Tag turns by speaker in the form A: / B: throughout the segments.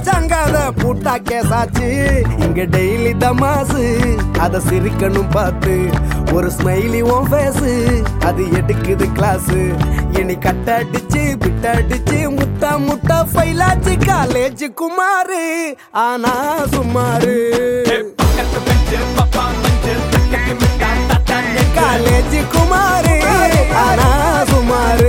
A: வச்சாங்காத பூட்டா கேசாச்சு இங்க டெய்லி தமாசு அத சிரிக்கணும் பார்த்து ஒரு ஸ்மைலி உன் ஃபேஸ் அது எடுக்குது கிளாஸ் இனி கட்டடிச்சு பிட்டடிச்சு முட்டா முட்டா ஃபைலாச்சு காலேஜ் குமாரு ஆனா சுமாரு காலேஜ் குமாரு ஆனா சுமாரு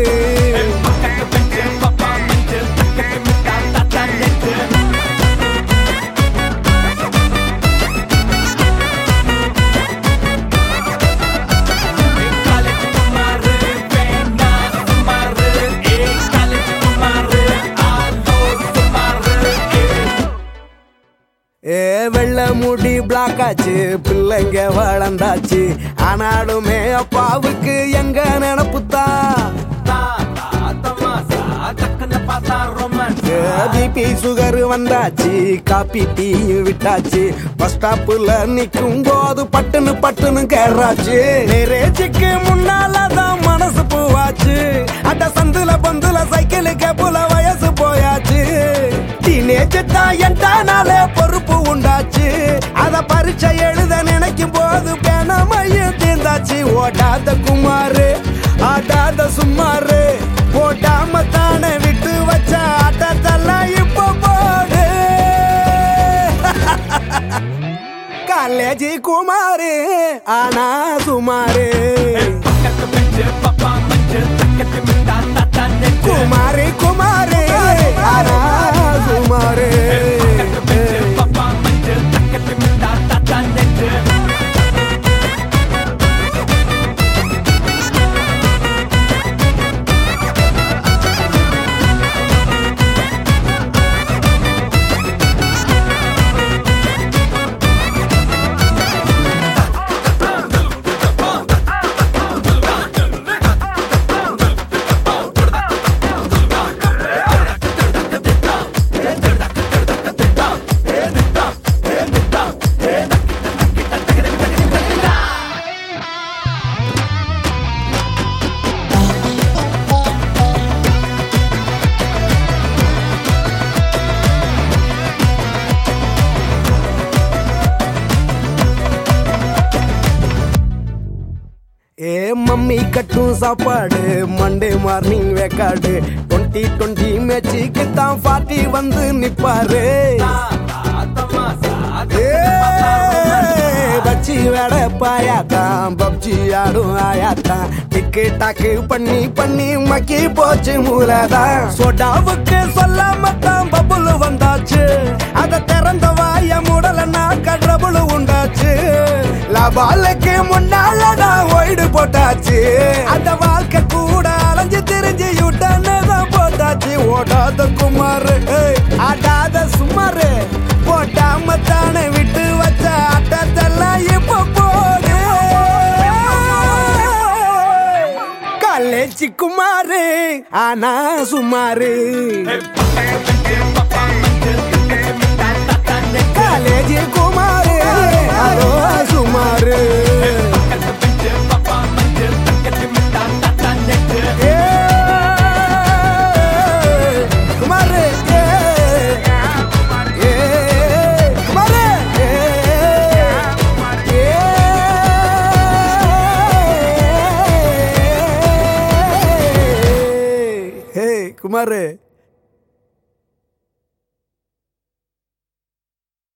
A: ஏ வெள்ள முடி பிளாக் ஆச்சு பிள்ளைங்க வளர்ந்தாச்சு ஆனாலுமே அப்பாவுக்கு எங்க நினப்புத்தான் பிபி சுகர் வந்தாச்சு காப்பி டீ விட்டாச்சு பஸ் ஸ்டாப்புல நிக்கும் போது பட்டுன்னு பட்டுன்னு கேறாச்சு மேரேஜுக்கு முன்னாலதான் மனசு பூவாச்சு அட சந்துல பந்துல சைக்கிளுக்கு புல வயசு போயாச்சு டீனேஜ் தான் என்டானாலே பொறுப்பு உண்டாச்சு அத பரீட்சை எழுத நினைக்கும் போது பேனமையும் தீர்ந்தாச்சு ஓடாத குமாரு ஆடாத சும்மாரு போடாம தானே விட்டு வச்ச ஆட்டத்தெல்லாம் இப்ப போடு காலேஜி குமாரு ஆனா சுமாரு குமாரி குமாரு ஆனா சுமாரு ஏ மம்மி கட்டும் சாப்பாடு மண்டே மார்னிங் வேக்காடு டுவெண்ட்டி டுவெண்ட்டி மேட்சுக்கு தான் ஃபார்ட்டி வந்து நிப்பாரு ஏ, பச்சி வேட பாயாத்தான் பப்ஜி ஆடும் ஆயாத்தான் டிக்கு டாக்கு பண்ணி பண்ணி மக்கி போச்சு மூலதான் சோடாவுக்கு சொல்லாம தான் பபுள் வந்தாச்சு அத திறந்த வாய முடலன்னா கடவுள் உண்டாச்சு லபாலுக்கு முன்னால நான் ஒய்டு போட்டாச்சு அந்த வாழ்க்கை கூட அலைஞ்சு திரிஞ்சு யுட்டன்னு தான் போட்டாச்சு ஓடாத குமாரு ஏய், ஆடாத சுமாரு போட்டாம தானே விட்டு வச்ச ஆட்டத்தெல்லாம் இப்ப போடு காலேஜ் குமாரு ஆனா சுமாரு காலேஜ் குமாரு அதோ சுமாரு ஏய், குமாரு ஏய். ஏய், குமாரு ஏய். ஏய். ஏய், குமாரு